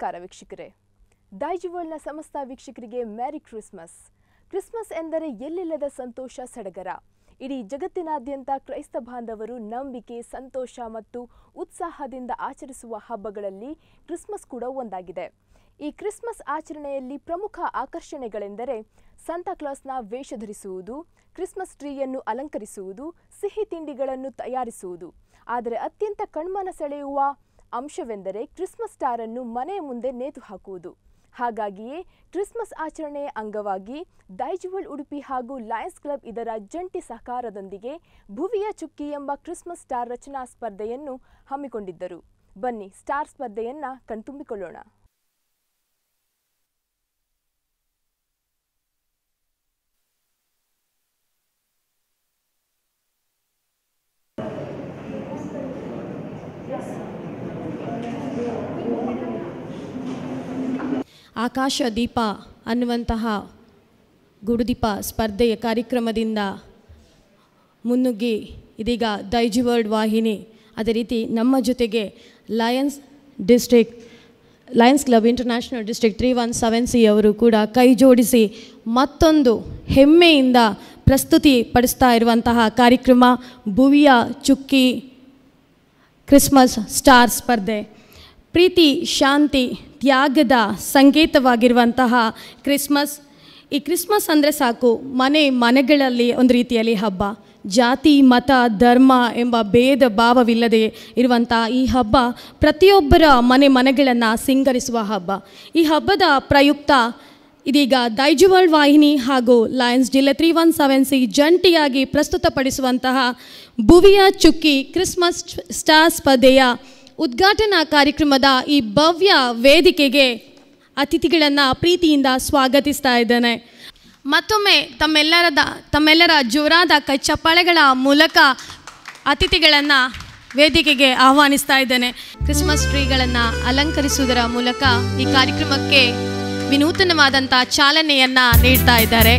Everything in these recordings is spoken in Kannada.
ನಮಸ್ಕಾರ ವೀಕ್ಷಕರೇ ದೈಜ್ ವರ್ಲ್ಡ್ನ ಸಮಸ್ತ ವೀಕ್ಷಕರಿಗೆ ಮ್ಯಾರಿ ಕ್ರಿಸ್ಮಸ್ ಕ್ರಿಸ್ಮಸ್ ಎಂದರೆ ಎಲ್ಲಿಲ್ಲದ ಸಂತೋಷ ಸಡಗರ ಇಡೀ ಜಗತ್ತಿನಾದ್ಯಂತ ಕ್ರೈಸ್ತ ಬಾಂಧವರು ನಂಬಿಕೆ ಸಂತೋಷ ಮತ್ತು ಉತ್ಸಾಹದಿಂದ ಆಚರಿಸುವ ಹಬ್ಬಗಳಲ್ಲಿ ಕ್ರಿಸ್ಮಸ್ ಕೂಡ ಒಂದಾಗಿದೆ ಈ ಕ್ರಿಸ್ಮಸ್ ಆಚರಣೆಯಲ್ಲಿ ಪ್ರಮುಖ ಆಕರ್ಷಣೆಗಳೆಂದರೆ ಸಂತಾಕ್ಲಾಸ್ನ ವೇಷ ಧರಿಸುವುದು ಕ್ರಿಸ್ಮಸ್ ಟ್ರೀಯನ್ನು ಅಲಂಕರಿಸುವುದು ಸಿಹಿ ತಿಂಡಿಗಳನ್ನು ತಯಾರಿಸುವುದು ಆದರೆ ಅತ್ಯಂತ ಕಣ್ಮನ ಸೆಳೆಯುವ ಅಂಶವೆಂದರೆ ಕ್ರಿಸ್ಮಸ್ ಸ್ಟಾರ್ ಅನ್ನು ಮನೆಯ ಮುಂದೆ ನೇತು ಹಾಕುವುದು ಹಾಗಾಗಿಯೇ ಕ್ರಿಸ್ಮಸ್ ಆಚರಣೆಯ ಅಂಗವಾಗಿ ಡೈಜುವಲ್ ಉಡುಪಿ ಹಾಗೂ ಲಯನ್ಸ್ ಕ್ಲಬ್ ಇದರ ಜಂಟಿ ಸಹಕಾರದೊಂದಿಗೆ ಭುವಿಯ ಚುಕ್ಕಿ ಎಂಬ ಕ್ರಿಸ್ಮಸ್ ಸ್ಟಾರ್ ರಚನಾ ಸ್ಪರ್ಧೆಯನ್ನು ಹಮ್ಮಿಕೊಂಡಿದ್ದರು ಬನ್ನಿ ಸ್ಟಾರ್ ಸ್ಪರ್ಧೆಯನ್ನ ಕಣ್ತುಂಬಿಕೊಳ್ಳೋಣ ಆಕಾಶ ದೀಪ ಅನ್ನುವಂತಹ ಗುಡುದೀಪ ಸ್ಪರ್ಧೆಯ ಕಾರ್ಯಕ್ರಮದಿಂದ ಮುನ್ನುಗ್ಗಿ ಇದೀಗ ದೈಜಿ ವರ್ಲ್ಡ್ ವಾಹಿನಿ ಅದೇ ರೀತಿ ನಮ್ಮ ಜೊತೆಗೆ Lions district Lions Club International district three one seven C ಅವರು ಕೂಡ ಕೈ ಜೋಡಿಸಿ ಮತ್ತೊಂದು ಹೆಮ್ಮೆಯಿಂದ ಪ್ರಸ್ತುತಿ ಪಡಿಸ್ತಾ ಇರುವಂತಹ ಕಾರ್ಯಕ್ರಮ ಭುವಿಯ ಚುಕ್ಕಿ ಕ್ರಿಸ್ಮಸ್ ಸ್ಟಾರ್ ಸ್ಪರ್ಧೆ ಪ್ರೀತಿ ಶಾಂತಿ ತ್ಯಾಗದ ಸಂಕೇತವಾಗಿರುವಂತಹ ಕ್ರಿಸ್ಮಸ್ ಈ ಕ್ರಿಸ್ಮಸ್ ಅಂದರೆ ಸಾಕು ಮನೆ ಮನೆಗಳಲ್ಲಿ ಒಂದು ರೀತಿಯಲ್ಲಿ ಹಬ್ಬ ಜಾತಿ ಮತ ಧರ್ಮ ಎಂಬ ಭೇದ ಭಾವವಿಲ್ಲದೆ ಇರುವಂಥ ಈ ಹಬ್ಬ ಪ್ರತಿಯೊಬ್ಬರ ಮನೆ ಮನೆಗಳನ್ನು ಸಿಂಗರಿಸುವ ಹಬ್ಬ ಈ ಹಬ್ಬದ ಪ್ರಯುಕ್ತ ಇದೀಗ ದೈಜು ವರ್ಲ್ಡ್ ವಾಹಿನಿ ಹಾಗೂ ಲಯನ್ಸ್ ಜಿಲ್ಲೆ ತ್ರೀ ಒನ್ ಸೆವೆನ್ ಸಿ ಜಂಟಿಯಾಗಿ ಪ್ರಸ್ತುತಪಡಿಸುವಂತಹ ಭುವಿಯ ಚುಕ್ಕಿ ಕ್ರಿಸ್ಮಸ್ ಸ್ಟಾರ್ ಸ್ಪರ್ಧೆಯ ಉದ್ಘಾಟನಾ ಕಾರ್ಯಕ್ರಮದ ಈ ಭವ್ಯ ವೇದಿಕೆಗೆ ಅತಿಥಿಗಳನ್ನು ಪ್ರೀತಿಯಿಂದ ಸ್ವಾಗತಿಸ್ತಾ ಇದ್ದೇನೆ ಮತ್ತೊಮ್ಮೆ ತಮ್ಮೆಲ್ಲರದ ತಮ್ಮೆಲ್ಲರ ಜೋರಾದ ಕೈ ಚಪ್ಪಾಳೆಗಳ ಮೂಲಕ ಅತಿಥಿಗಳನ್ನು ವೇದಿಕೆಗೆ ಆಹ್ವಾನಿಸ್ತಾ ಇದ್ದೇನೆ ಕ್ರಿಸ್ಮಸ್ ಟ್ರೀಗಳನ್ನು ಅಲಂಕರಿಸುವುದರ ಮೂಲಕ ಈ ಕಾರ್ಯಕ್ರಮಕ್ಕೆ ವಿನೂತನವಾದಂಥ ಚಾಲನೆಯನ್ನು ನೀಡ್ತಾ ಇದ್ದಾರೆ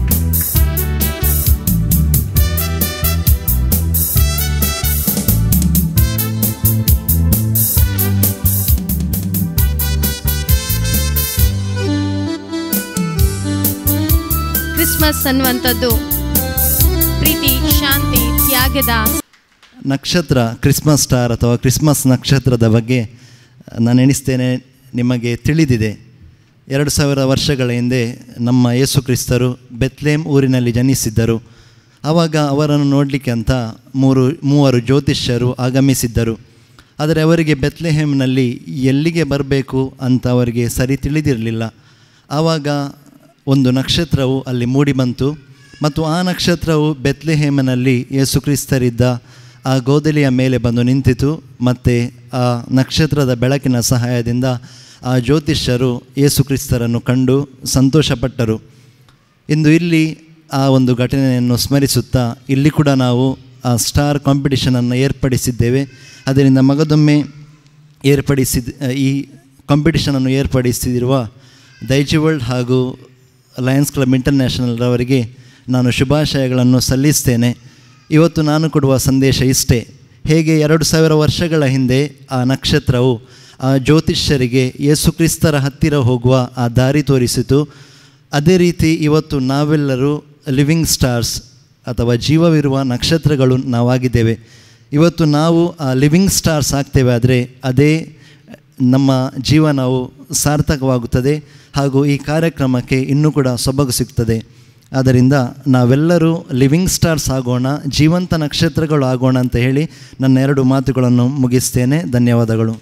ಕ್ರಿಸ್ಮಸ್ ಅನ್ನುವಂಥದ್ದು ಪ್ರೀತಿ ಶಾಂತಿ ತ್ಯಾಗದ ನಕ್ಷತ್ರ ಕ್ರಿಸ್ಮಸ್ ಸ್ಟಾರ್ ಅಥವಾ ಕ್ರಿಸ್ಮಸ್ ನಕ್ಷತ್ರದ ಬಗ್ಗೆ ನಾನು ಎಣಿಸ್ತೇನೆ ನಿಮಗೆ ತಿಳಿದಿದೆ ಎರಡು ಸಾವಿರ ವರ್ಷಗಳ ಹಿಂದೆ ನಮ್ಮ ಯೇಸು ಕ್ರಿಸ್ತರು ಬೆತ್ಲೇಮ್ ಊರಿನಲ್ಲಿ ಜನಿಸಿದ್ದರು ಆವಾಗ ಅವರನ್ನು ನೋಡಲಿಕ್ಕೆ ಅಂತ ಮೂರು ಮೂವರು ಜ್ಯೋತಿಷ್ಯರು ಆಗಮಿಸಿದ್ದರು ಆದರೆ ಅವರಿಗೆ ಬೆತ್ಲೆಹೇಮ್ನಲ್ಲಿ ಎಲ್ಲಿಗೆ ಬರಬೇಕು ಅಂತ ಅವರಿಗೆ ಸರಿ ತಿಳಿದಿರಲಿಲ್ಲ ಆವಾಗ ಒಂದು ನಕ್ಷತ್ರವು ಅಲ್ಲಿ ಮೂಡಿಬಂತು ಮತ್ತು ಆ ನಕ್ಷತ್ರವು ಬೆತ್ಲೆಹೇಮನಲ್ಲಿ ಯೇಸು ಕ್ರಿಸ್ತರಿದ್ದ ಆ ಗೋದಲಿಯ ಮೇಲೆ ಬಂದು ನಿಂತಿತು ಮತ್ತು ಆ ನಕ್ಷತ್ರದ ಬೆಳಕಿನ ಸಹಾಯದಿಂದ ಆ ಜ್ಯೋತಿಷ್ಯರು ಯೇಸು ಕ್ರಿಸ್ತರನ್ನು ಕಂಡು ಸಂತೋಷಪಟ್ಟರು ಇಂದು ಇಲ್ಲಿ ಆ ಒಂದು ಘಟನೆಯನ್ನು ಸ್ಮರಿಸುತ್ತಾ ಇಲ್ಲಿ ಕೂಡ ನಾವು ಆ ಸ್ಟಾರ್ ಕಾಂಪಿಟಿಷನನ್ನು ಏರ್ಪಡಿಸಿದ್ದೇವೆ ಅದರಿಂದ ಮಗದೊಮ್ಮೆ ಏರ್ಪಡಿಸಿದ ಈ ಕಾಂಪಿಟಿಷನನ್ನು ಏರ್ಪಡಿಸಿರುವ ದೈಜಿ ವರ್ಲ್ಡ್ ಹಾಗೂ ಲಯನ್ಸ್ ಕ್ಲಬ್ ಇಂಟರ್ನ್ಯಾಷನಲ್ ರವರಿಗೆ ನಾನು ಶುಭಾಶಯಗಳನ್ನು ಸಲ್ಲಿಸ್ತೇನೆ ಇವತ್ತು ನಾನು ಕೊಡುವ ಸಂದೇಶ ಇಷ್ಟೇ ಹೇಗೆ ಎರಡು ಸಾವಿರ ವರ್ಷಗಳ ಹಿಂದೆ ಆ ನಕ್ಷತ್ರವು ಆ ಜ್ಯೋತಿಷ್ಯರಿಗೆ ಯೇಸು ಕ್ರಿಸ್ತರ ಹತ್ತಿರ ಹೋಗುವ ಆ ದಾರಿ ತೋರಿಸಿತು ಅದೇ ರೀತಿ ಇವತ್ತು ನಾವೆಲ್ಲರೂ ಲಿವಿಂಗ್ ಸ್ಟಾರ್ಸ್ ಅಥವಾ ಜೀವವಿರುವ ನಕ್ಷತ್ರಗಳು ನಾವಾಗಿದ್ದೇವೆ ಇವತ್ತು ನಾವು ಆ ಲಿವಿಂಗ್ ಸ್ಟಾರ್ಸ್ ಆಗ್ತೇವೆ ಆದರೆ ಅದೇ ನಮ್ಮ ಜೀವನವು ಸಾರ್ಥಕವಾಗುತ್ತದೆ ಹಾಗೂ ಈ ಕಾರ್ಯಕ್ರಮಕ್ಕೆ ಇನ್ನೂ ಕೂಡ ಸೊಬಗು ಸಿಗ್ತದೆ ಆದ್ದರಿಂದ ನಾವೆಲ್ಲರೂ ಲಿವಿಂಗ್ ಸ್ಟಾರ್ಸ್ ಆಗೋಣ ಜೀವಂತ ನಕ್ಷತ್ರಗಳು ಆಗೋಣ ಅಂತ ಹೇಳಿ ನನ್ನ ಎರಡು ಮಾತುಗಳನ್ನು ಮುಗಿಸ್ತೇನೆ ಧನ್ಯವಾದಗಳು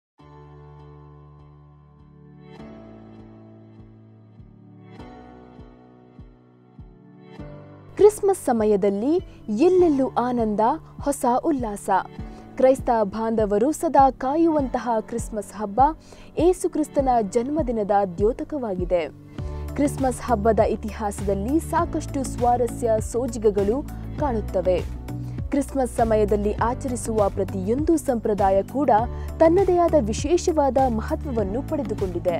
ಕ್ರಿಸ್ಮಸ್ ಸಮಯದಲ್ಲಿ ಎಲ್ಲೆಲ್ಲೂ ಆನಂದ ಹೊಸ ಉಲ್ಲಾಸ ಕ್ರೈಸ್ತ ಬಾಂಧವರು ಸದಾ ಕಾಯುವಂತಹ ಕ್ರಿಸ್ಮಸ್ ಹಬ್ಬ ಏಸು ಕ್ರಿಸ್ತನ ಜನ್ಮದಿನದ ದ್ಯೋತಕವಾಗಿದೆ ಕ್ರಿಸ್ಮಸ್ ಹಬ್ಬದ ಇತಿಹಾಸದಲ್ಲಿ ಸಾಕಷ್ಟು ಸ್ವಾರಸ್ಯ ಸೋಜಿಗಗಳು ಕಾಣುತ್ತವೆ ಕ್ರಿಸ್ಮಸ್ ಸಮಯದಲ್ಲಿ ಆಚರಿಸುವ ಪ್ರತಿಯೊಂದು ಸಂಪ್ರದಾಯ ಕೂಡ ತನ್ನದೇ ಆದ ವಿಶೇಷವಾದ ಮಹತ್ವವನ್ನು ಪಡೆದುಕೊಂಡಿದೆ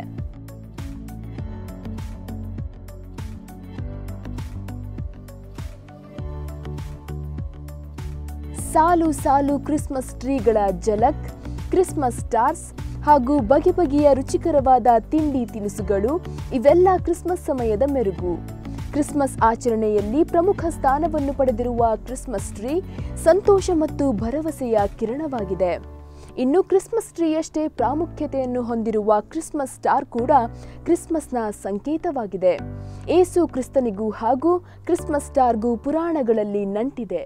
ಸಾಲು ಸಾಲು ಕ್ರಿಸ್ಮಸ್ ಟ್ರೀಗಳ ಜಲಕ್ ಕ್ರಿಸ್ಮಸ್ ಸ್ಟಾರ್ಸ್ ಹಾಗೂ ಬಗೆ ಬಗೆಯ ರುಚಿಕರವಾದ ತಿಂಡಿ ತಿನಿಸುಗಳು ಇವೆಲ್ಲ ಕ್ರಿಸ್ಮಸ್ ಸಮಯದ ಮೆರುಗು ಕ್ರಿಸ್ಮಸ್ ಆಚರಣೆಯಲ್ಲಿ ಪ್ರಮುಖ ಸ್ಥಾನವನ್ನು ಪಡೆದಿರುವ ಕ್ರಿಸ್ಮಸ್ ಟ್ರೀ ಸಂತೋಷ ಮತ್ತು ಭರವಸೆಯ ಕಿರಣವಾಗಿದೆ ಇನ್ನು ಕ್ರಿಸ್ಮಸ್ ಟ್ರೀಯಷ್ಟೇ ಪ್ರಾಮುಖ್ಯತೆಯನ್ನು ಹೊಂದಿರುವ ಕ್ರಿಸ್ಮಸ್ ಸ್ಟಾರ್ ಕೂಡ ಕ್ರಿಸ್ಮಸ್ನ ಸಂಕೇತವಾಗಿದೆ ಏಸು ಕ್ರಿಸ್ತನಿಗೂ ಹಾಗೂ ಕ್ರಿಸ್ಮಸ್ ಸ್ಟಾರ್ಗೂ ಪುರಾಣಗಳಲ್ಲಿ ನಂಟಿದೆ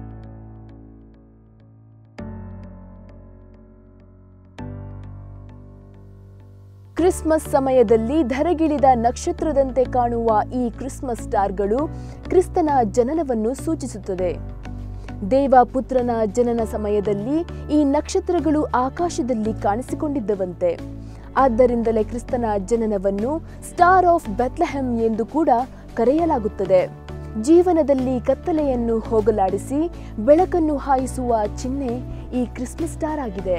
ಕ್ರಿಸ್ಮಸ್ ಸಮಯದಲ್ಲಿ ಧರೆಗಿಳಿದ ನಕ್ಷತ್ರದಂತೆ ಕಾಣುವ ಈ ಕ್ರಿಸ್ಮಸ್ ಸ್ಟಾರ್ಗಳು ಕ್ರಿಸ್ತನ ಜನನವನ್ನು ಸೂಚಿಸುತ್ತದೆ ದೇವ ಪುತ್ರನ ಜನನ ಸಮಯದಲ್ಲಿ ಈ ನಕ್ಷತ್ರಗಳು ಆಕಾಶದಲ್ಲಿ ಕಾಣಿಸಿಕೊಂಡಿದ್ದವಂತೆ ಆದ್ದರಿಂದಲೇ ಕ್ರಿಸ್ತನ ಜನನವನ್ನು ಸ್ಟಾರ್ ಆಫ್ ಬೆತ್ಲೆಹೆಮ್ ಎಂದು ಕೂಡ ಕರೆಯಲಾಗುತ್ತದೆ ಜೀವನದಲ್ಲಿ ಕತ್ತಲೆಯನ್ನು ಹೋಗಲಾಡಿಸಿ ಬೆಳಕನ್ನು ಹಾಯಿಸುವ ಚಿಹ್ನೆ ಈ ಕ್ರಿಸ್ಮಸ್ ಸ್ಟಾರ್ ಆಗಿದೆ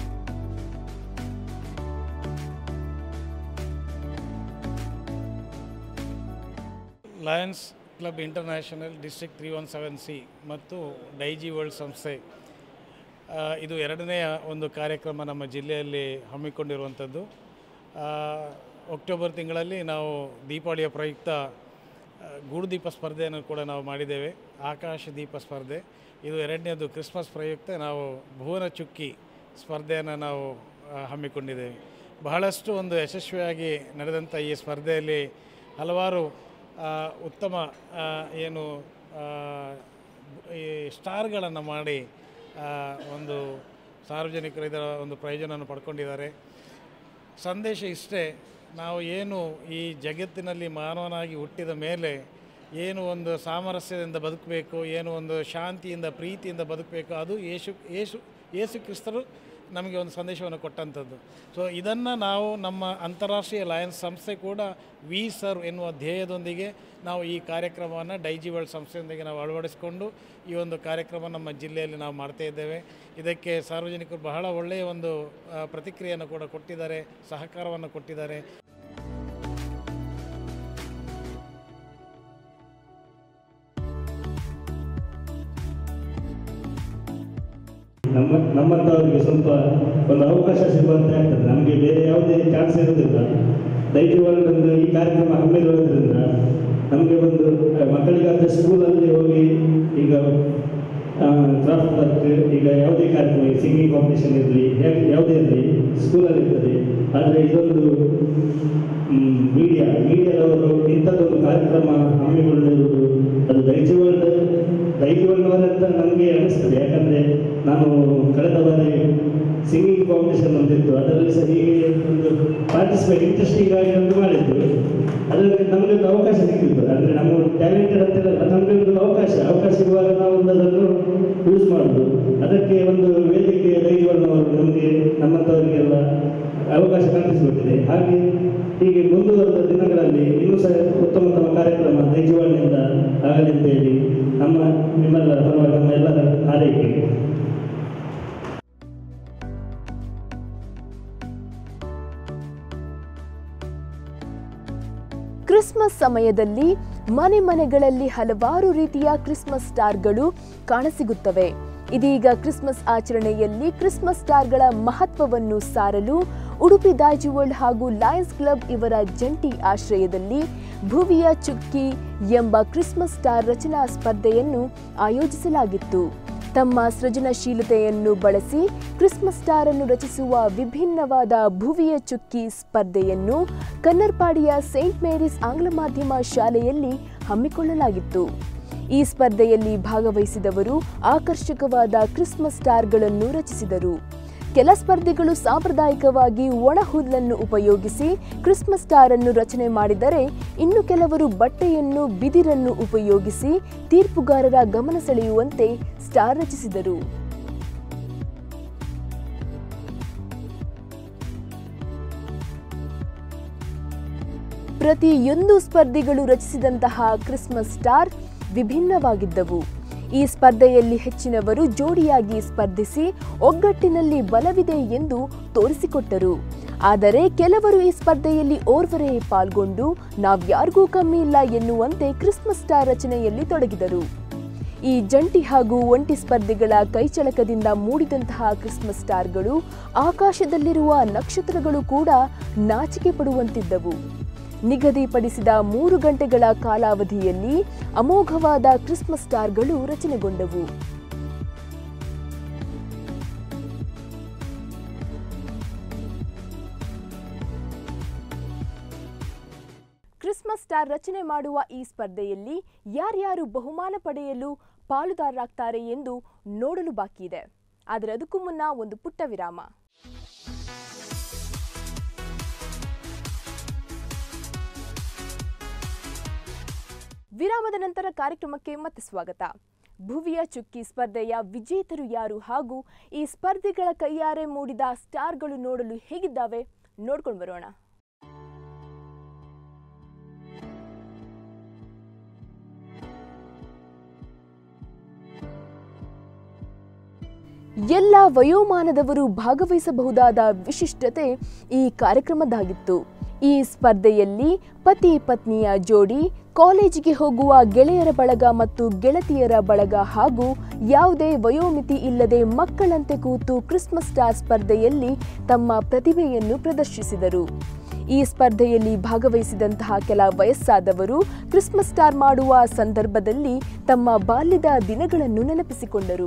Lions Club International district three one seven C ಮತ್ತು ಡೈಜಿ ವರ್ಲ್ಡ್ ಸಂಸ್ಥೆ ಆ, ಇದು ಎರಡನೆಯ ಒಂದು ಕಾರ್ಯಕ್ರಮ ನಮ್ಮ ಜಿಲ್ಲೆಯಲ್ಲಿ ಹಮ್ಮಿಕೊಂಡಿರುವಂಥದ್ದು ಆ, ಅಕ್ಟೋಬರ್ ತಿಂಗಳಲ್ಲಿ ನಾವು ದೀಪಾವಳಿಯ ಪ್ರಯುಕ್ತ ಆ, ಗೂಡುದೀಪ ಸ್ಪರ್ಧೆಯನ್ನು ಕೂಡ ನಾವು ಮಾಡಿದ್ದೇವೆ ಆಕಾಶ ದೀಪ ಸ್ಪರ್ಧೆ ಇದು ಎರಡನೇದು ಕ್ರಿಸ್ಮಸ್ ಪ್ರಯುಕ್ತ ನಾವು ಭುವನ ಚುಕ್ಕಿ ಸ್ಪರ್ಧೆಯನ್ನು ನಾವು ಆ, ಹಮ್ಮಿಕೊಂಡಿದ್ದೇವೆ ಬಹಳಷ್ಟು ಒಂದು ಯಶಸ್ವಿಯಾಗಿ ನಡೆದಂಥ ಈ ಸ್ಪರ್ಧೆಯಲ್ಲಿ ಹಲವಾರು ಆ, ಉತ್ತಮ ಆ, ಏನು ಆ, ಈ ಸ್ಟಾರ್ಗಳನ್ನು ಮಾಡಿ ಆ, ಒಂದು ಸಾರ್ವಜನಿಕರು ಇದರ ಒಂದು ಪ್ರಯೋಜನವನ್ನು ಪಡ್ಕೊಂಡಿದ್ದಾರೆ ಸಂದೇಶ ಇಷ್ಟೇ ನಾವು ಏನು ಈ ಜಗತ್ತಿನಲ್ಲಿ ಮಾನವನಾಗಿ ಹುಟ್ಟಿದ ಮೇಲೆ ಏನು ಒಂದು ಸಾಮರಸ್ಯದಿಂದ ಬದುಕಬೇಕು ಏನು ಒಂದು ಶಾಂತಿಯಿಂದ ಪ್ರೀತಿಯಿಂದ ಬದುಕಬೇಕು ಅದು ಯೇಸು ಯೇಸು ಯೇಸು ಕ್ರಿಸ್ತರು ನಮಗೆ ಒಂದು ಸಂದೇಶವನ್ನು ಕೊಟ್ಟಂಥದ್ದು ಸೊ ಇದನ್ನು ನಾವು ನಮ್ಮ ಅಂತಾರಾಷ್ಟ್ರೀಯ ಲಯನ್ಸ್ ಸಂಸ್ಥೆ ಕೂಡ ವಿ ಸರ್ವ್ ಎನ್ನುವ ಧ್ಯೇಯದೊಂದಿಗೆ ನಾವು ಈ ಕಾರ್ಯಕ್ರಮವನ್ನು ಡೈಜಿ ವರ್ಲ್ಡ್ ಸಂಸ್ಥೆಯೊಂದಿಗೆ ನಾವು ಅಳವಡಿಸಿಕೊಂಡು ಈ ಒಂದು ಕಾರ್ಯಕ್ರಮ ನಮ್ಮ ಜಿಲ್ಲೆಯಲ್ಲಿ ನಾವು ಮಾಡ್ತಾ ಇದ್ದೇವೆ ಇದಕ್ಕೆ ಸಾರ್ವಜನಿಕರು ಬಹಳ ಒಳ್ಳೆಯ ಒಂದು ಆ, ಪ್ರತಿಕ್ರಿಯೆಯನ್ನು ಕೂಡ ಕೊಟ್ಟಿದ್ದಾರೆ ಸಹಕಾರವನ್ನು ಕೊಟ್ಟಿದ್ದಾರೆ ನಮ್ಮ ನಮ್ಮಂಥವ್ರಿಗೆ ಸ್ವಲ್ಪ ಒಂದು ಅವಕಾಶ ಸಿಗುವಂತೆ ಆಗ್ತದೆ ನಮಗೆ ಬೇರೆ ಯಾವುದೇ ಚಾನ್ಸ್ ಇರೋದಿಲ್ಲ ಡೈಲಿ ವರ್ಲ್ಡ್ ಒಂದು ಈ ಕಾರ್ಯಕ್ರಮ ಹಮ್ಮಿರೋದ್ರಿಂದ ನಮಗೆ ಒಂದು ಆ, ಮಕ್ಕಳಿಗಾದ್ರೆ ಸ್ಕೂಲಲ್ಲಿ ಹೋಗಿ ಈಗ ಕ್ರಾಫ್ಟ್ ವರ್ಕ್ ಈಗ ಯಾವುದೇ ಕಾರ್ಯಕ್ರಮ ಸಿಂಗಿಂಗ್ ಕಾಂಪಿಟೇಷನ್ ಇರಲಿ ಯಾವುದೇ ಇರಲಿ ಸ್ಕೂಲಲ್ಲಿ ಇರ್ತದೆ ಆದರೆ ಇದೊಂದು ಮೀಡಿಯಾ ಮೀಡಿಯಾದವರು ಇಂಥದ್ದೊಂದು ಕಾರ್ಯಕ್ರಮ ಹಮ್ಮಿಕೊಂಡಿರುವುದು ಅದು ದೈಜಿ ವರ್ಲ್ಡ್ ದೈಜಿ ವರ್ಲ್ಡ್ ಅಂತ ನಮಗೆ ಅನಿಸ್ತದೆ ಯಾಕಂದರೆ ನಾನು ಕಳೆದ ಬಾರಿ ಸಿಂಗಿಂಗ್ ಕಾಂಪಿಟೇಷನ್ ಒಂದಿತ್ತು ಅದರಲ್ಲಿ ಸಹ ಹೀಗೆ ಒಂದು ಪಾರ್ಟಿಸಿಪೇಟ್ ಇಂಟ್ರೆಸ್ಟಿಂಗ್ ಆಗಿ ಒಂದು ಮಾಡಿದ್ದು ಅದರಲ್ಲಿ ನಮಗೆ ಒಂದು ಅವಕಾಶ ಸಿಕ್ಕಿತ್ತು ಅಂದರೆ ನಮ್ಮ ಟ್ಯಾಲೆಂಟೆಡ್ ಅಂತೆಲ್ಲ ನಮಗೆ ಒಂದು ಅವಕಾಶ ಅವಕಾಶ ಸಿಗುವಾಗ ನಾವು ಒಂದು ಅದನ್ನು ಯೂಸ್ ಮಾಡೋದು ಅದಕ್ಕೆ ಒಂದು ವೇದಿಕೆ ದೈವಣ್ಣವರು ನಮಗೆ ನಮ್ಮಂಥವರಿಗೆಲ್ಲ ಅವಕಾಶ ಕಲ್ಪಿಸಿಕೊಟ್ಟಿದೆ ಹಾಗೆ ಹೀಗೆ ಮುಂದುವರೆದ ದಿನಗಳಲ್ಲಿ ಇನ್ನೂ ಸಹ ಉತ್ತಮ ಉತ್ತಮ ಕಾರ್ಯಕ್ರಮ ದೈಜವಾಣಿಯಿಂದ ಆಗಲಿ ಅಂತ ಹೇಳಿ ನಮ್ಮ ನಿಮ್ಮೆಲ್ಲರ ಪರವಾಗಿ ನಮ್ಮ ಎಲ್ಲರ ಹಾರೈಕೆ ಕ್ರಿಸ್ಮಸ್ ಸಮಯದಲ್ಲಿ ಮನೆ ಮನೆಗಳಲ್ಲಿ ಹಲವಾರು ರೀತಿಯ ಕ್ರಿಸ್ಮಸ್ ಸ್ಟಾರ್ಗಳು ಕಾಣಸಿಗುತ್ತವೆ ಇದೀಗ ಕ್ರಿಸ್ಮಸ್ ಆಚರಣೆಯಲ್ಲಿ ಕ್ರಿಸ್ಮಸ್ ಸ್ಟಾರ್ಗಳ ಮಹತ್ವವನ್ನು ಸಾರಲು ಉಡುಪಿ ದಾಜಿವರ್ಲ್ಡ್ ಹಾಗೂ ಲಯನ್ಸ್ ಕ್ಲಬ್ ಇವರ ಜಂಟಿ ಆಶ್ರಯದಲ್ಲಿ ಭುವಿಯ ಚುಕ್ಕಿ ಎಂಬ ಕ್ರಿಸ್ಮಸ್ ಸ್ಟಾರ್ ರಚನಾ ಸ್ಪರ್ಧೆಯನ್ನು ಆಯೋಜಿಸಲಾಗಿತ್ತು ತಮ್ಮ ಸೃಜನಶೀಲತೆಯನ್ನು ಬಳಸಿ ಕ್ರಿಸ್ಮಸ್ ಸ್ಟಾರ್ ಅನ್ನು ರಚಿಸುವ ವಿಭಿನ್ನವಾದ ಭುವಿಯ ಚುಕ್ಕಿ ಸ್ಪರ್ಧೆಯನ್ನು ಕನ್ನರ್ಪಾಡಿಯ ಸೇಂಟ್ ಮೇರಿಸ್ ಆಂಗ್ಲ ಮಾಧ್ಯಮ ಶಾಲೆಯಲ್ಲಿ ಹಮ್ಮಿಕೊಳ್ಳಲಾಗಿತ್ತು ಈ ಸ್ಪರ್ಧೆಯಲ್ಲಿ ಭಾಗವಹಿಸಿದವರು ಆಕರ್ಷಕವಾದ ಕ್ರಿಸ್ಮಸ್ ಸ್ಟಾರ್ಗಳನ್ನು ರಚಿಸಿದರು ಕೆಲ ಸ್ಪರ್ಧಿಗಳು ಸಾಂಪ್ರದಾಯಿಕವಾಗಿ ಒಣ ಹುಲ್ಲನ್ನು ಉಪಯೋಗಿಸಿ ಕ್ರಿಸ್ಮಸ್ ಸ್ಟಾರ್ ಅನ್ನು ರಚನೆ ಮಾಡಿದರೆ ಇನ್ನು ಕೆಲವರು ಬಟ್ಟೆಯನ್ನು ಬಿದಿರನ್ನು ಉಪಯೋಗಿಸಿ ತೀರ್ಪುಗಾರರ ಗಮನ ಸೆಳೆಯುವಂತೆ ಸ್ಟಾರ್ ರಚಿಸಿದರು ಪ್ರತಿಯೊಂದು ಸ್ಪರ್ಧಿಗಳು ರಚಿಸಿದಂತಹ ಕ್ರಿಸ್ಮಸ್ ಸ್ಟಾರ್ ವಿಭಿನ್ನವಾಗಿದ್ದವು ಈ ಸ್ಪರ್ಧೆಯಲ್ಲಿ ಹೆಚ್ಚಿನವರು ಜೋಡಿಯಾಗಿ ಸ್ಪರ್ಧಿಸಿ ಒಗ್ಗಟ್ಟಿನಲ್ಲಿ ಬಲವಿದೆ ಎಂದು ತೋರಿಸಿಕೊಟ್ಟರು ಆದರೆ ಕೆಲವರು ಈ ಸ್ಪರ್ಧೆಯಲ್ಲಿ ಓರ್ವರೇ ಪಾಲ್ಗೊಂಡು ನಾವ್ಯಾರಿಗೂ ಕಮ್ಮಿ ಇಲ್ಲ ಎನ್ನುವಂತೆ ಕ್ರಿಸ್ಮಸ್ ಸ್ಟಾರ್ ರಚನೆಯಲ್ಲಿ ತೊಡಗಿದರು ಈ ಜಂಟಿ ಹಾಗೂ ಒಂಟಿ ಸ್ಪರ್ಧೆಗಳ ಕೈಚಳಕದಿಂದ ಮೂಡಿದಂತಹ ಕ್ರಿಸ್ಮಸ್ ಸ್ಟಾರ್ಗಳು ಆಕಾಶದಲ್ಲಿರುವ ನಕ್ಷತ್ರಗಳು ಕೂಡ ನಾಚಿಕೆ ಪಡುವಂತಿದ್ದವು ನಿಗದಿಪಡಿಸಿದ ಮೂರು ಗಂಟೆಗಳ ಕಾಲಾವಧಿಯಲ್ಲಿ ಅಮೋಘವಾದ ಕ್ರಿಸ್ಮಸ್ ಸ್ಟಾರ್ಗಳು ರಚನೆಗೊಂಡವು ಕ್ರಿಸ್ಮಸ್ ಸ್ಟಾರ್ ರಚನೆ ಮಾಡುವ ಈ ಸ್ಪರ್ಧೆಯಲ್ಲಿ ಯಾರ್ಯಾರು ಬಹುಮಾನ ಪಡೆಯಲು ಪಾಲುದಾರರಾಗ್ತಾರೆ ಎಂದು ನೋಡಲು ಬಾಕಿ ಇದೆ ಆದರೆ ಅದಕ್ಕೂ ಮುನ್ನ ಒಂದು ಪುಟ್ಟ ವಿರಾಮ ವಿರಾಮದ ನಂತರ ಕಾರ್ಯಕ್ರಮಕ್ಕೆ ಮತ್ತೆ ಸ್ವಾಗತ ಭುವಿಯ ಚುಕ್ಕಿ ಸ್ಪರ್ಧೆಯ ವಿಜೇತರು ಯಾರು ಹಾಗೂ ಈ ಸ್ಪರ್ಧೆಗಳ ಕೈಯಾರೆ ಮೂಡಿದ ಸ್ಟಾರ್ಗಳು ನೋಡಲು ಹೇಗಿದ್ದಾವೆ ನೋಡ್ಕೊಂಡು ಬರೋಣ ಎಲ್ಲ ವಯೋಮಾನದವರು ಭಾಗವಹಿಸಬಹುದಾದ ವಿಶಿಷ್ಟತೆ ಈ ಕಾರ್ಯಕ್ರಮದಾಗಿತ್ತು ಈ ಸ್ಪರ್ಧೆಯಲ್ಲಿ ಪತಿ ಪತ್ನಿಯ ಜೋಡಿ ಕಾಲೇಜಿಗೆ ಹೋಗುವ ಗೆಳೆಯರ ಬಳಗ ಮತ್ತು ಗೆಳತಿಯರ ಬಳಗ ಹಾಗೂ ಯಾವುದೇ ವಯೋಮಿತಿ ಇಲ್ಲದೆ ಮಕ್ಕಳಂತೆ ಕೂತು ಕ್ರಿಸ್ಮಸ್ ಸ್ಟಾರ್ ಸ್ಪರ್ಧೆಯಲ್ಲಿ ತಮ್ಮ ಪ್ರತಿಭೆಯನ್ನು ಪ್ರದರ್ಶಿಸಿದರು ಈ ಸ್ಪರ್ಧೆಯಲ್ಲಿ ಭಾಗವಹಿಸಿದಂತಹ ಕೆಲ ವಯಸ್ಸಾದವರು ಕ್ರಿಸ್ಮಸ್ ಸ್ಟಾರ್ ಮಾಡುವ ಸಂದರ್ಭದಲ್ಲಿ ತಮ್ಮ ಬಾಲ್ಯದ ದಿನಗಳನ್ನು ನೆನಪಿಸಿಕೊಂಡರು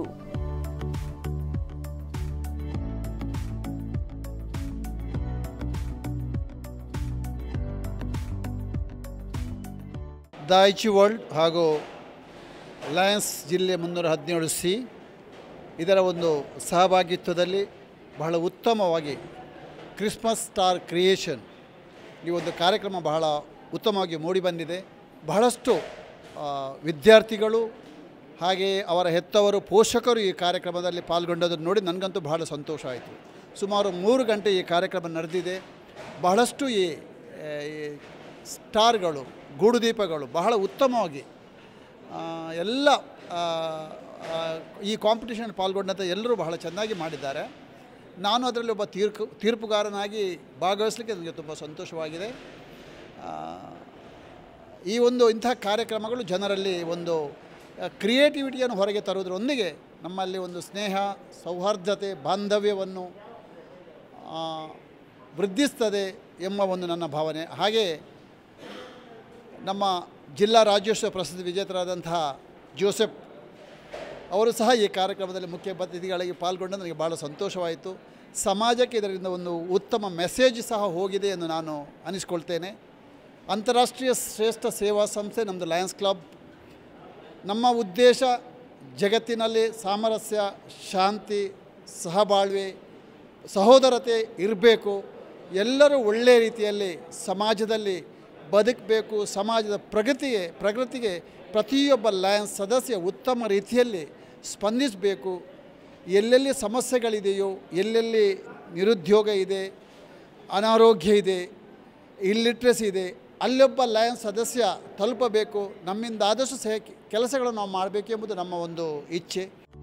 ದಾಯ್ಚಿ ವರ್ಲ್ಡ್ ಹಾಗೂ ಲಯನ್ಸ್ ಜಿಲ್ಲೆ ಮುನ್ನೂರ ಹದಿನೇಳು ಸಿ ಇದರ ಒಂದು ಸಹಭಾಗಿತ್ವದಲ್ಲಿ ಬಹಳ ಉತ್ತಮವಾಗಿ ಕ್ರಿಸ್ಮಸ್ ಸ್ಟಾರ್ ಕ್ರಿಯೇಷನ್ ಈ ಒಂದು ಕಾರ್ಯಕ್ರಮ ಬಹಳ ಉತ್ತಮವಾಗಿ ಮೂಡಿಬಂದಿದೆ ಬಹಳಷ್ಟು ಆ, ವಿದ್ಯಾರ್ಥಿಗಳು ಹಾಗೆಯೇ ಅವರ ಹೆತ್ತವರು ಪೋಷಕರು ಈ ಕಾರ್ಯಕ್ರಮದಲ್ಲಿ ಪಾಲ್ಗೊಂಡದನ್ನು ನೋಡಿ ನನಗಂತೂ ಬಹಳ ಸಂತೋಷ ಆಯಿತು ಸುಮಾರು ಮೂರು ಗಂಟೆ ಈ ಕಾರ್ಯಕ್ರಮ ನಡೆದಿದೆ ಬಹಳಷ್ಟು ಈ ಆ, ಈ ಸ್ಟಾರ್ಗಳು ಗೂಡುದೀಪಗಳು ಬಹಳ ಉತ್ತಮವಾಗಿ ಆ, ಎಲ್ಲ ಆ, ಆ, ಈ ಕಾಂಪಿಟೇಷನ್ ಪಾಲ್ಗೊಂಡಂಥ ಎಲ್ಲರೂ ಬಹಳ ಚೆನ್ನಾಗಿ ಮಾಡಿದ್ದಾರೆ ನಾನು ಅದರಲ್ಲಿ ಒಬ್ಬ ತೀರ್ಪು ತೀರ್ಪುಗಾರನಾಗಿ ಭಾಗವಹಿಸಲಿಕ್ಕೆ ನನಗೆ ತುಂಬ ಸಂತೋಷವಾಗಿದೆ ಆ, ಈ ಒಂದು ಇಂಥ ಕಾರ್ಯಕ್ರಮಗಳು ಜನರಲ್ಲಿ ಒಂದು ಕ್ರಿಯೇಟಿವಿಟಿಯನ್ನು ಹೊರಗೆ ತರುವುದರೊಂದಿಗೆ ನಮ್ಮಲ್ಲಿ ಒಂದು ಸ್ನೇಹ ಸೌಹಾರ್ದತೆ ಬಾಂಧವ್ಯವನ್ನು ಆ, ವೃದ್ಧಿಸ್ತದೆ ಎಂಬ ಒಂದು ನನ್ನ ಭಾವನೆ ಹಾಗೆ ನಮ್ಮ ಜಿಲ್ಲಾ ರಾಜ್ಯೋತ್ಸವ ಪ್ರಸಿದ್ಧ ವಿಜೇತರಾದಂತಹ ಜೋಸೆಫ್ ಅವರು ಸಹ ಈ ಕಾರ್ಯಕ್ರಮದಲ್ಲಿ ಮುಖ್ಯ ಅತಿಥಿಗಳಾಗಿ ಪಾಲ್ಗೊಂಡು ನನಗೆ ಭಾಳ ಸಂತೋಷವಾಯಿತು ಸಮಾಜಕ್ಕೆ ಇದರಿಂದ ಒಂದು ಉತ್ತಮ ಮೆಸೇಜ್ ಸಹ ಹೋಗಿದೆ ಎಂದು ನಾನು ಅನಿಸ್ಕೊಳ್ತೇನೆ ಅಂತಾರಾಷ್ಟ್ರೀಯ ಶ್ರೇಷ್ಠ ಸೇವಾ ಸಂಸ್ಥೆ ನಮ್ಮದು ಲಯನ್ಸ್ ಕ್ಲಬ್ ನಮ್ಮ ಉದ್ದೇಶ ಜಗತ್ತಿನಲ್ಲಿ ಸಾಮರಸ್ಯ ಶಾಂತಿ ಸಹಬಾಳ್ವೆ ಸಹೋದರತೆ ಇರಬೇಕು ಎಲ್ಲರೂ ಒಳ್ಳೆಯ ರೀತಿಯಲ್ಲಿ ಸಮಾಜದಲ್ಲಿ ಬದುಕಬೇಕು ಸಮಾಜದ ಪ್ರಗತಿಗೆ ಪ್ರಗತಿಗೆ ಪ್ರತಿಯೊಬ್ಬ ಲಯನ್ಸ್ ಸದಸ್ಯ ಉತ್ತಮ ರೀತಿಯಲ್ಲಿ ಸ್ಪಂದಿಸಬೇಕು ಎಲ್ಲೆಲ್ಲಿ ಸಮಸ್ಯೆಗಳಿದೆಯೋ ಎಲ್ಲೆಲ್ಲಿ ನಿರುದ್ಯೋಗ ಇದೆ ಅನಾರೋಗ್ಯ ಇದೆ ಇಲ್ಲಿಟ್ರೆಸಿ ಇದೆ ಅಲ್ಲೊಬ್ಬ ಲಯನ್ಸ್ ಸದಸ್ಯ ತಲುಪಬೇಕು ನಮ್ಮಿಂದ ಆದಷ್ಟು ಸಹ ಕೆಲಸಗಳನ್ನು ನಾವು ಮಾಡಬೇಕು ಎಂಬುದು ನಮ್ಮ ಒಂದು ಇಚ್ಛೆ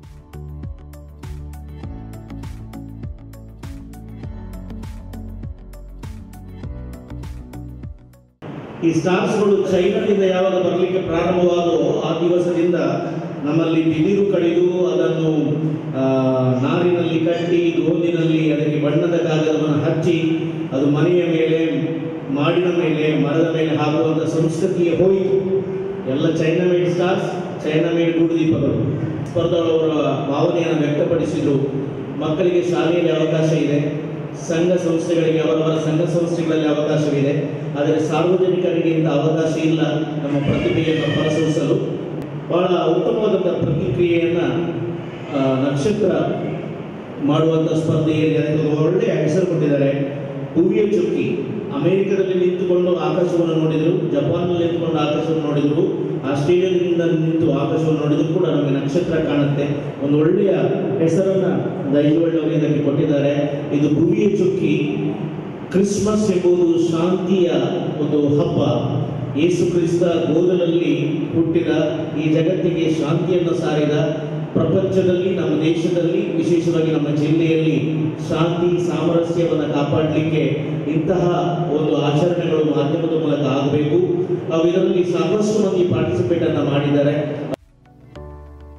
ಈ ಸ್ಟಾರ್ಸ್ಗಳು ಚೈನಾದಿಂದ ಯಾವಾಗ ಬರಲಿಕ್ಕೆ ಪ್ರಾರಂಭವಾದವು ಆ ದಿವಸದಿಂದ ನಮ್ಮಲ್ಲಿ ಬಿದಿರು ಕಡಿದು ಅದನ್ನು ಆ, ನಾರಿನಲ್ಲಿ ಕಟ್ಟಿ ಗೋಂದಿನಲ್ಲಿ ಅದಕ್ಕೆ ಬಣ್ಣದ ಕಾಗದವನ್ನು ಹಚ್ಚಿ ಅದು ಮನೆಯ ಮೇಲೆ ಮಾಡಿನ ಮೇಲೆ ಮರದ ಮೇಲೆ ಹಾಕುವಂಥ ಸಂಸ್ಕೃತಿಯೇ ಹೋಯಿತು ಎಲ್ಲ China made stars China made ಗುಡುದೀಪಗಳು ಸ್ಪರ್ಧಾಳವರ ಭಾವನೆಯನ್ನು ವ್ಯಕ್ತಪಡಿಸಿದರು ಮಕ್ಕಳಿಗೆ ಶಾಲೆಯಲ್ಲಿ ಅವಕಾಶ ಇದೆ ಸಂಘ ಸಂಸ್ಥೆಗಳಿಗೆ ಅವರವರ ಸಂಘ ಸಂಸ್ಥೆಗಳಲ್ಲಿ ಅವಕಾಶವಿದೆ ಆದರೆ ಸಾರ್ವಜನಿಕರಿಗೆ ಇಂಥ ಅವಕಾಶ ಇಲ್ಲ ನಮ್ಮ ಪ್ರತಿಭೆಯನ್ನು ಹೊರಸೂಸಲು ಬಹಳ ಉತ್ತಮವಾದಂಥ ಪ್ರತಿಕ್ರಿಯೆಯನ್ನು ಆ, ನಕ್ಷತ್ರ ಮಾಡುವಂಥ ಸ್ಪರ್ಧೆಯಲ್ಲಿ ಅದಕ್ಕೆ ಒಂದು ಒಳ್ಳೆಯ ಹೆಸರು ಕೊಟ್ಟಿದ್ದಾರೆ ಭುವಿಯ ಚುಕ್ಕಿ ಅಮೆರಿಕದಲ್ಲಿ ನಿಂತುಕೊಂಡು ಆಕಾಶವನ್ನು ನೋಡಿದರು ಜಪಾನ್ನಲ್ಲಿ ನಿಂತುಕೊಂಡು ಆಕಾಶವನ್ನು ನೋಡಿದರು ಆಸ್ಟ್ರೇಲಿಯಾದಿಂದ ನಿಂತು ಆಕಾಶವನ್ನು ನೋಡಿದ್ರು ಕೂಡ ನಮಗೆ ನಕ್ಷತ್ರ ಕಾಣುತ್ತೆ ಒಂದು ಒಳ್ಳೆಯ ಹೆಸರನ್ನ ದೈವಳ್ಳಿ ಅವರು ಇದಕ್ಕೆ ಕೊಟ್ಟಿದ್ದಾರೆ ಇದು ಭುವಿಯ ಚುಕ್ಕಿ ಕ್ರಿಸ್ಮಸ್ ಎಂಬುದು ಶಾಂತಿಯ ಒಂದು ಹಬ್ಬ ಯೇಸು ಕ್ರಿಸ್ತ ಗೋದಲಲ್ಲಿ ಹುಟ್ಟಿದ ಈ ಜಗತ್ತಿಗೆ ಶಾಂತಿಯನ್ನು ಸಾರಿದ ಪ್ರಪಂಚದಲ್ಲಿ ನಮ್ಮ ದೇಶದಲ್ಲಿ ವಿಶೇಷವಾಗಿ ನಮ್ಮ ಜಿಲ್ಲೆಯಲ್ಲಿ ಶಾಂತಿ ಸಾಮರಸ್ಯವನ್ನು ಕಾಪಾಡಲಿಕ್ಕೆ ಇಂತಹ ಒಂದು ಆಚರಣೆಗಳು ಮಾಧ್ಯಮದ ಮೂಲಕ ಆಗಬೇಕು ನಾವು ಇದರಲ್ಲಿ ಸಾಕಷ್ಟು ಮಂದಿ ಪಾರ್ಟಿಸಿಪೇಟ್ ಅನ್ನ ಮಾಡಿದ್ದಾರೆ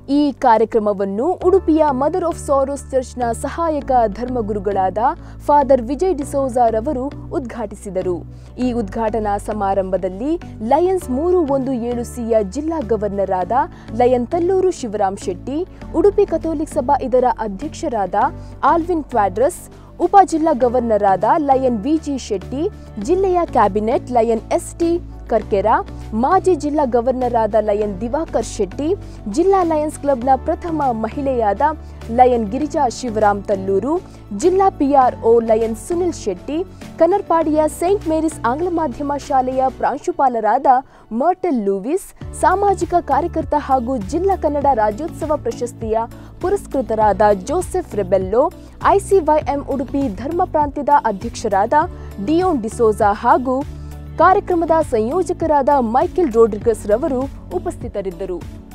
ಈ ಕಾರ್ಯಕ್ರಮವನ್ನು ಉಡುಪಿಯ ಮದರ್ ಆಫ್ ಸಾರೋಸ್ ಚರ್ಚ್ನ ಸಹಾಯಕ ಧರ್ಮಗುರುಗಳಾದ ಫಾದರ್ ವಿಜಯ್ ಡಿಸೋಜಾರವರು ಉದ್ಘಾಟಿಸಿದರು ಈ ಉದ್ಘಾಟನಾ ಸಮಾರಂಭದಲ್ಲಿ ಲಯನ್ಸ್ ಮೂರು ಒಂದು ಏಳು ಸಿಯ ಜಿಲ್ಲಾ ಗವರ್ನರ್ ಆದ ಲಯನ್ ತಲ್ಲೂರು ಶಿವರಾಮ್ ಶೆಟ್ಟಿ ಉಡುಪಿ ಕಥೋಲಿಕ್ ಸಭಾ ಇದರ ಅಧ್ಯಕ್ಷರಾದ ಆಲ್ವಿನ್ ಕ್ವಾಡ್ರಸ್ ಉಪ ಜಿಲ್ಲಾ ಗವರ್ನರ್ ಆದ ಲಯನ್ ವಿಜಿ ಶೆಟ್ಟಿ ಜಿಲ್ಲೆಯ ಕ್ಯಾಬಿನೆಟ್ ಲಯನ್ ಎಸ್ಟಿ ಕರ್ಕೆರ ಮಾಜಿ ಜಿಲ್ಲಾ ಗವರ್ನರ್ ಆದ ಲಯನ್ ದಿವಾಕರ್ ಶೆಟ್ಟಿ ಜಿಲ್ಲಾ ಲಯನ್ಸ್ ಕ್ಲಬ್ನ ಪ್ರಥಮ ಮಹಿಳೆಯಾದ ಲಯನ್ ಗಿರಿಜಾ ಶಿವರಾಮ್ ತಲ್ಲೂರು ಜಿಲ್ಲಾ ಪಿಆರ್ಒ ಲಯನ್ ಸುನಿಲ್ ಶೆಟ್ಟಿ ಕನ್ನರ್ಪಾಡಿಯ ಸೈಂಟ್ ಮೇರಿಸ್ ಆಂಗ್ಲ ಮಾಧ್ಯಮ ಶಾಲೆಯ ಪ್ರಾಂಶುಪಾಲರಾದ ಮರ್ಟಲ್ ಲೂವಿಸ್ ಸಾಮಾಜಿಕ ಕಾರ್ಯಕರ್ತ ಹಾಗೂ ಜಿಲ್ಲಾ ಕನ್ನಡ ರಾಜ್ಯೋತ್ಸವ ಪ್ರಶಸ್ತಿಯ ಪುರಸ್ಕೃತರಾದ ಜೋಸೆಫ್ ರೆಬೆಲ್ಲೋ ಐಸಿವೈಎಂ ಉಡುಪಿ ಧರ್ಮ ಪ್ರಾಂತ್ಯದ ಅಧ್ಯಕ್ಷರಾದ ಡಿಯೋನ್ ಡಿಸೋಜಾ ಹಾಗೂ ಕಾರ್ಯಕ್ರಮದ ಸಂಯೋಜಕರಾದ ಮೈಕೆಲ್ ರೋಡ್ರಿಗಸ್ ರವರು ಉಪಸ್ಥಿತರಿದ್ದರು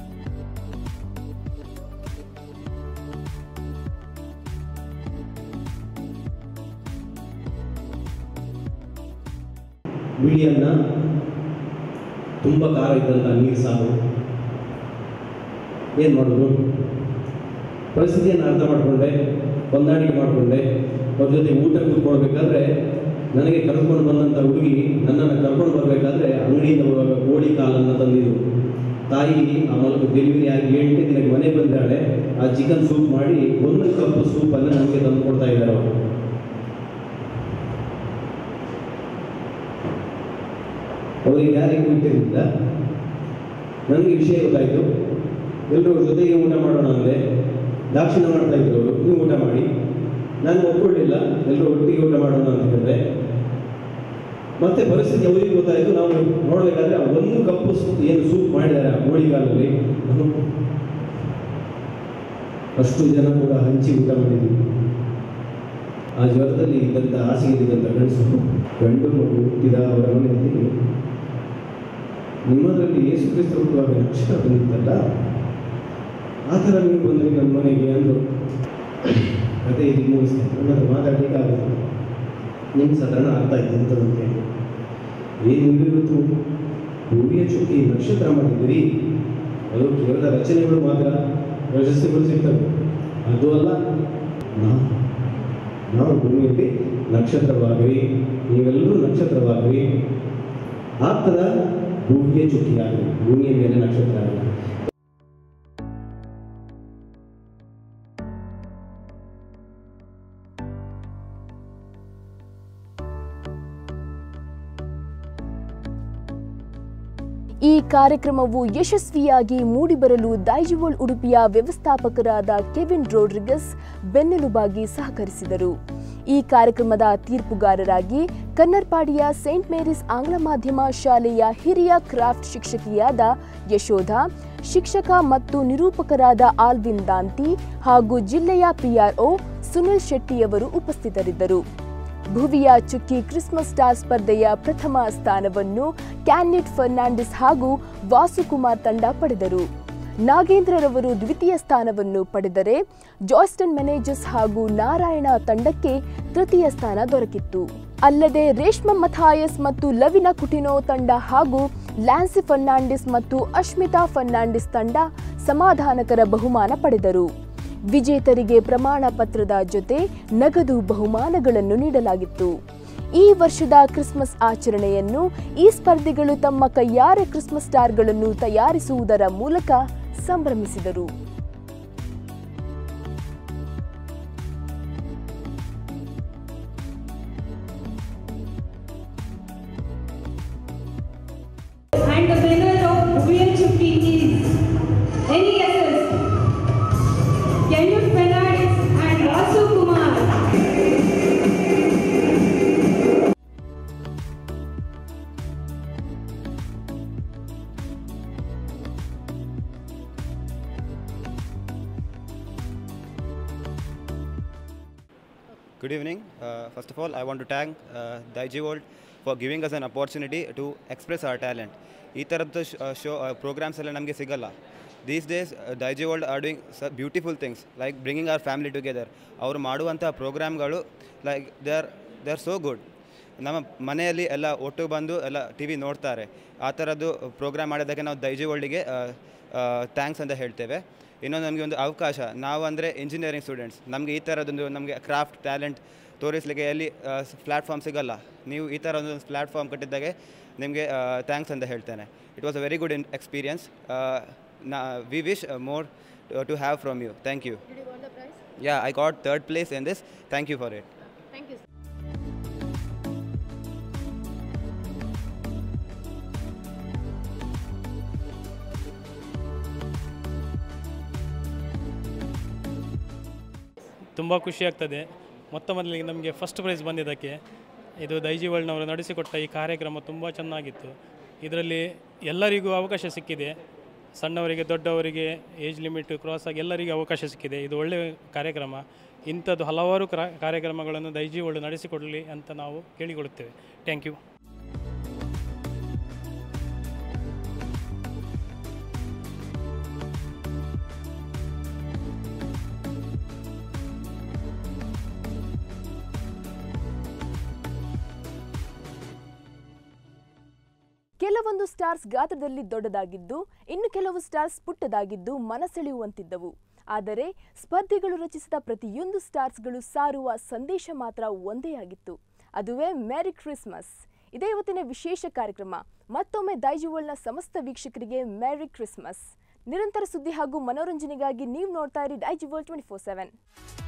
ಬಿಳಿಯನ್ನ ತುಂಬ ಖಾರ ಇದ್ದಂಥ ನೀರು ಸಾರು ಏನು ಮಾಡೋದು ಪರಿಸ್ಥಿತಿಯನ್ನು ಅರ್ಥ ಮಾಡಿಕೊಂಡೆ ಹೊಂದಾಣಿಕೆ ಮಾಡಿಕೊಂಡೆ ಅವ್ರ ಜೊತೆ ಊಟ ಕೂತ್ಕೊಳ್ಬೇಕಾದ್ರೆ ನನಗೆ ಕರ್ಕೊಂಡು ಬಂದಂಥ ಹುಡುಗಿ ನನ್ನನ್ನು ಕರ್ಕೊಂಡು ಬರಬೇಕಾದ್ರೆ ಅಂಗಡಿಯಿಂದ ಬರುವಾಗ ಕೋಳಿ ಕಾಲನ್ನು ತಂದಿದ್ರು ತಾಯಿ ಆ ಮಲಗು ಡೆಲಿವರಿ ಆಗಿ ಎಂಟನೇ ದಿನಕ್ಕೆ ಮನೆಗೆ ಬಂದಾಳೆ ಆ ಚಿಕನ್ ಸೂಪ್ ಮಾಡಿ ಒಂದು ಕಪ್ ಸೂಪನ್ನು ನನಗೆ ತಂದು ಕೊಡ್ತಾ ಇದ್ದಾರೆ ಅವರು ಅವರಿಗೆ ಯಾರಿಗೂ ಗೊತ್ತಿರಲಿಲ್ಲ ನನಗೆ ವಿಷಯ ಗೊತ್ತಾಯಿತು ಎಲ್ಲರೂ ಜೊತೆಗೆ ಊಟ ಮಾಡೋಣ ಅಂದರೆ ದಾಕ್ಷಿಣ ಮಾಡ್ತಾ ಇದ್ರು ಅವರು ನೀವು ಊಟ ಮಾಡಿ ನಾನು ಒಪ್ಕೊಳ್ಳಿಲ್ಲ ಎಲ್ಲರೂ ಒಟ್ಟಿಗೆ ಊಟ ಮಾಡೋಣ ಅಂತ ಹೇಳಿದ್ರೆ ಮತ್ತೆ ಪರಿಸ್ಥಿತಿ ಅವರಿಗೆ ಗೊತ್ತಾಯಿತು ನಾವು ನೋಡಬೇಕಾದ್ರೆ ಆ ಒಂದು ಕಪ್ಪು ಸೂಪ್ ಏನು ಸೂಪ್ ಮಾಡಿದ್ದಾರೆ ಆ ಕೋಳಿಗಾಲಲ್ಲಿ ಅದು ಅಷ್ಟು ಜನ ಕೂಡ ಹಂಚಿ ಊಟ ಮಾಡಿದ್ವಿ ಆ ಜ್ವರದಲ್ಲಿ ಇದ್ದಂಥ ಹಾಸಿಗೆಲಿದ್ದಂಥ ಗಂಡಸು ಗಂಡು ಮಗು ಹುಟ್ಟಿದ ಅವರ ಮನೆಯಲ್ಲಿ ನಿಮ್ಮದರಲ್ಲಿ ಯೇಸು ಕ್ರಿಸ್ತ ಹುಟ್ಟುವಾಗ ನಕ್ಷತ್ರ ಬಂದಿತ್ತಲ್ಲ ಆ ಥರ ನೀವು ಬಂದ್ರಿ ನಮ್ಮ ಮನೆಗೆ ಅಂದು ಕತೆ ಇಲ್ಲಿ ಮುಗಿಸ್ತೇನೆ ನನ್ನದು ಮಾತಾಡಲಿಕ್ಕೆ ಆಗುತ್ತೆ ನಿಮ್ಗೆ ಸಾಧಾರಣ ಅರ್ಥ ಆಯ್ತು ಅಂತದಂತೆ ಏನು ಇವತ್ತು ಭೂಮಿಯ ಚುಕ್ಕಿ ನಕ್ಷತ್ರ ಮಾಡಿದ್ದೀರಿ ಅದು ಕೇವಲ ರಚನೆಗಳು ಮಾತ್ರ ಪ್ರಶಸ್ತಿಗಳು ಸಿಗ್ತವೆ ಅದು ಅಲ್ಲ ನಾವು ನಾವು ಭೂಮಿಯಲ್ಲಿ ನಕ್ಷತ್ರವಾಗಿರಿ ನೀವೆಲ್ಲರೂ ನಕ್ಷತ್ರವಾಗಿರಿ ಆಗ್ತದ ಭೂಮಿಯ ಚುಕ್ಕಿಯಾಗಲಿ ಭೂಮಿಯ ಮೇಲೆ ನಕ್ಷತ್ರ ಆಗಲಿ ಈ ಕಾರ್ಯಕ್ರಮವು ಯಶಸ್ವಿಯಾಗಿ ಮೂಡಿಬರಲು ದೈಜುವೋಲ್ ಉಡುಪಿಯ ವ್ಯವಸ್ಥಾಪಕರಾದ ಕೆವಿನ್ ರೋಡ್ರಿಗಸ್ ಬೆನ್ನೆಲುಬಾಗಿ ಸಹಕರಿಸಿದರು ಈ ಕಾರ್ಯಕ್ರಮದ ತೀರ್ಪುಗಾರರಾಗಿ ಕನ್ನರ್ಪಾಡಿಯ ಸೇಂಟ್ ಮೇರಿಸ್ ಆಂಗ್ಲ ಮಾಧ್ಯಮ ಶಾಲೆಯ ಹಿರಿಯ ಕ್ರಾಫ್ಟ್ ಶಿಕ್ಷಕಿಯಾದ ಯಶೋಧ ಶಿಕ್ಷಕ ಮತ್ತು ನಿರೂಪಕರಾದ ಆಲ್ವಿನ್ ದಾಂತಿ ಹಾಗೂ ಜಿಲ್ಲೆಯ ಪಿಆರ್ಒ ಸುನಿಲ್ ಶೆಟ್ಟಿಯವರು ಉಪಸ್ಥಿತರಿದ್ದರು ಭುವಿಯ ಚುಕ್ಕಿ ಕ್ರಿಸ್ಮಸ್ ಸ್ಟಾರ್ ಸ್ಪರ್ಧೆಯ ಪ್ರಥಮ ಸ್ಥಾನವನ್ನು ಕ್ಯಾನ್ನಿಟ್ ಫರ್ನಾಂಡಿಸ್ ಹಾಗೂ ವಾಸುಕುಮಾರ್ ತಂಡ ಪಡೆದರು ನಾಗೇಂದ್ರರವರು ದ್ವಿತೀಯ ಸ್ಥಾನವನ್ನು ಪಡೆದರೆ ಜಾಯ್ಸ್ಟನ್ ಮೆನೇಜಸ್ ಹಾಗೂ ನಾರಾಯಣ ತಂಡಕ್ಕೆ ತೃತೀಯ ಸ್ಥಾನ ದೊರಕಿತ್ತು ಅಲ್ಲದೆ ರೇಷ್ಮಾ ಮಥಾಯಸ್ ಮತ್ತು ಲವಿನ ಕುಟಿನೋ ತಂಡ ಹಾಗೂ ಲ್ಯಾನ್ಸಿ ಫರ್ನಾಂಡಿಸ್ ಮತ್ತು ಅಶ್ಮಿತಾ ಫರ್ನಾಂಡಿಸ್ ತಂಡ ಸಮಾಧಾನಕರ ಬಹುಮಾನ ಪಡೆದರು ವಿಜೇತರಿಗೆ ಪ್ರಮಾಣ ಪತ್ರದ ಜೊತೆ ನಗದು ಬಹುಮಾನಗಳನ್ನು ನೀಡಲಾಗಿತ್ತು ಈ ವರ್ಷದ ಕ್ರಿಸ್ಮಸ್ ಆಚರಣೆಯನ್ನು ಈ ಸ್ಪರ್ಧಿಗಳು ತಮ್ಮ ಕೈಯಾರೆ ಕ್ರಿಸ್ಮಸ್ ಸ್ಟಾರ್ಗಳನ್ನು ತಯಾರಿಸುವುದರ ಮೂಲಕ ಸಂಭ್ರಮಿಸಿದರು And the winner of Real Chuppi is NESS, Kenut Fernandez and Vasu Kumar. Good evening. Uh, first of all, I want to thank uh, Daiji World for giving us an opportunity to express our talent. ಈ ಥರದ್ದು ಶೋ ಪ್ರೋಗ್ರಾಮ್ಸ್ ಎಲ್ಲ ನಮಗೆ ಸಿಗಲ್ಲ these days Daiji World are doing so beautiful things like bringing our family together ಅವರು ಮಾಡುವಂಥ ಪ್ರೋಗ್ರಾಮ್ಗಳು like they are they are so good ನಮ್ಮ ಮನೆಯಲ್ಲಿ ಎಲ್ಲ ಒಟ್ಟು ಬಂದು ಎಲ್ಲ ಟಿ ವಿ ನೋಡ್ತಾರೆ ಆ ಥರದ್ದು ಪ್ರೋಗ್ರಾಮ್ ಮಾಡೋದಕ್ಕೆ ನಾವು ದೈಜಿ ವರ್ಲ್ಡಿಗೆ ಥ್ಯಾಂಕ್ಸ್ ಅಂತ ಹೇಳ್ತೇವೆ ಇನ್ನೊಂದು ನಮಗೆ ಒಂದು ಅವಕಾಶ ನಾವು ಅಂದರೆ ಇಂಜಿನಿಯರಿಂಗ್ ಸ್ಟೂಡೆಂಟ್ಸ್ ನಮಗೆ ಈ ಥರದೊಂದು ನಮಗೆ ಕ್ರಾಫ್ಟ್ ಟ್ಯಾಲೆಂಟ್ ತೋರಿಸಲಿಕ್ಕೆ ಎಲ್ಲಿ ಪ್ಲ್ಯಾಟ್ಫಾರ್ಮ್ ಸಿಗಲ್ಲ ನೀವು ಈ ಥರ ಒಂದು ಪ್ಲ್ಯಾಟ್ಫಾರ್ಮ್ ಕಟ್ಟಿದ್ದಾಗೆ ನಿಮಗೆ ಥ್ಯಾಂಕ್ಸ್ ಅಂತ ಹೇಳ್ತೇನೆ it was a very good in experience ನಾ we wish more to have from you thank you yeah I got third place in this thank you for it ತುಂಬ ಖುಷಿ ಆಗ್ತದೆ ಮೊತ್ತ ಮೊದಲಿಗೆ ನಮಗೆ ಫಸ್ಟ್ ಪ್ರೈಸ್ ಬಂದಿದ್ದಕ್ಕೆ ಇದು ದೈಜಿ ವರ್ಲ್ಡ್ನವರು ನಡೆಸಿಕೊಟ್ಟ ಈ ಕಾರ್ಯಕ್ರಮ ತುಂಬ ಚೆನ್ನಾಗಿತ್ತು ಇದರಲ್ಲಿ ಎಲ್ಲರಿಗೂ ಅವಕಾಶ ಸಿಕ್ಕಿದೆ ಸಣ್ಣವರಿಗೆ ದೊಡ್ಡವರಿಗೆ ಏಜ್ ಲಿಮಿಟ್ ಕ್ರಾಸ್ ಆಗಿ ಎಲ್ಲರಿಗೂ ಅವಕಾಶ ಸಿಕ್ಕಿದೆ ಇದು ಒಳ್ಳೆಯ ಕಾರ್ಯಕ್ರಮ ಇಂಥದ್ದು ಹಲವಾರು ಕ್ರ ಕಾರ್ಯಕ್ರಮಗಳನ್ನು ದೈಜಿ ವರ್ಲ್ಡ್ ನಡೆಸಿಕೊಡಲಿ ಅಂತ ನಾವು ಕೇಳಿಕೊಳ್ಳುತ್ತೇವೆ ಥ್ಯಾಂಕ್ ಯು ಕೆಲವೊಂದು ಸ್ಟಾರ್ಸ್ ಗಾತ್ರದಲ್ಲಿ ದೊಡ್ಡದಾಗಿದ್ದು ಇನ್ನು ಕೆಲವು ಸ್ಟಾರ್ಸ್ ಪುಟ್ಟದಾಗಿದ್ದು ಮನಸೆಳೆಯುವಂತಿದ್ದವು ಆದರೆ ಸ್ಪರ್ಧಿಗಳು ರಚಿಸಿದ ಪ್ರತಿಯೊಂದು ಸ್ಟಾರ್ಸ್ಗಳು ಸಾರುವ ಸಂದೇಶ ಮಾತ್ರ ಒಂದೇ ಆಗಿತ್ತು ಅದುವೇ ಮ್ಯಾರಿ ಕ್ರಿಸ್ಮಸ್ ಇದೇ ಇವತ್ತಿನ ವಿಶೇಷ ಕಾರ್ಯಕ್ರಮ ಮತ್ತೊಮ್ಮೆ ದೈಜುವಲ್ನ ಸಮಸ್ತ ವೀಕ್ಷಕರಿಗೆ ಮ್ಯಾರಿ ಕ್ರಿಸ್ಮಸ್ ನಿರಂತರ ಸುದ್ದಿ ಹಾಗೂ ಮನೋರಂಜನೆಗಾಗಿ ನೀವು ನೋಡ್ತಾ ಇರಿ Daiji World twenty four seven